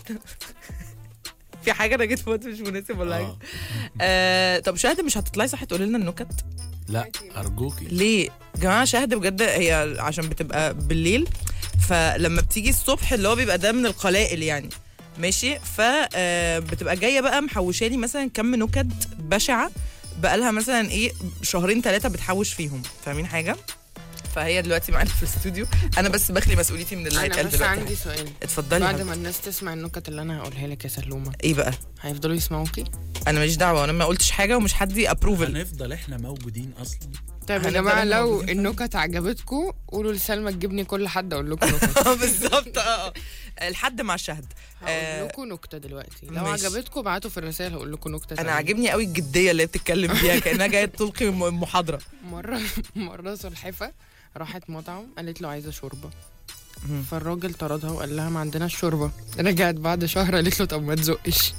في حاجه انا جيت في وقت مش مناسب ولا حاجه آه. آه طب شهد مش هتطلعي صح تقولي لنا النكت لا ارجوكي ليه يا جماعه شهد بجد هي عشان بتبقى بالليل فلما بتيجي الصبح اللي هو بيبقى ده من القلائل يعني ماشي ف آه، بتبقى جايه بقى محوشالي مثلا كم نكت بشعه بقالها مثلا ايه شهرين ثلاثه بتحوش فيهم فاهمين حاجه فهي دلوقتي معانا في الاستوديو انا بس بخلي مسؤوليتي من اللي انا هيتقال بس دلوقتي عندي سؤال اتفضلي بعد يا ما الناس تسمع النكت اللي انا هقولها لك يا سلومه ايه بقى هيفضلوا يسمعوكي انا ماليش دعوه انا ما قلتش حاجه ومش حدي ابروفل هنفضل احنا موجودين اصلا طيب يا هنفضل جماعه إحنا لو موجودين. النكت عجبتكم قولوا لسلمى تجيبني كل حد اقول لكم نكت بالظبط اه آه. لحد مع الشهد آه، هقول لكم نكته دلوقتي لو ماشي. عجبتكم ابعتوا في الرسائل هقول لكم نكته انا تانية. عاجبني قوي الجديه اللي هي بتتكلم فيها كانها جايه تلقي م- محاضره مره مره سلحفه راحت مطعم قالت له عايزه شوربه مم. فالراجل طردها وقال لها ما عندناش شوربه رجعت بعد شهر قالت له طب ما تزقش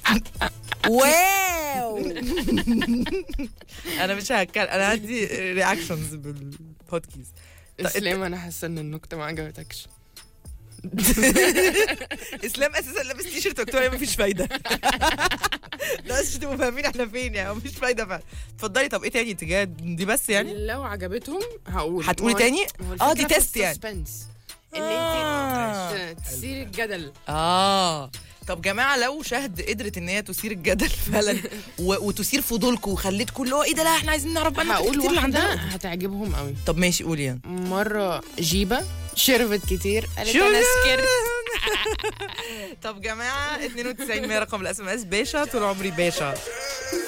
واو انا مش هتكلم انا عندي رياكشنز بالبودكاست اسلام انا حاسه ان النكته ما عجبتكش اسلام اساسا لابس تي شيرت مكتوب عليه مفيش فايده ده عشان تبقوا فاهمين احنا فين يعني مفيش فايده فعلا اتفضلي طب ايه تاني تجاه دي بس يعني لو عجبتهم هقول هتقولي ما هو- تاني ما هو اه دي الفكرة في تيست يعني السسبنس. ان آه. انت ت- تثير الجدل اه طب جماعه لو شهد قدرت ان هي تثير الجدل فعلا و... وتثير فضولكم وخليتكم اللي هو ايه ده لا احنا عايزين نعرف بقى النكت هقول كتير اللي واحده عندنا هتعجبهم قوي طب ماشي قولي يعني مره جيبه شربت كتير قالت شو انا ده؟ سكرت طب جماعه 92 100 رقم الاس ام اس باشا طول عمري باشا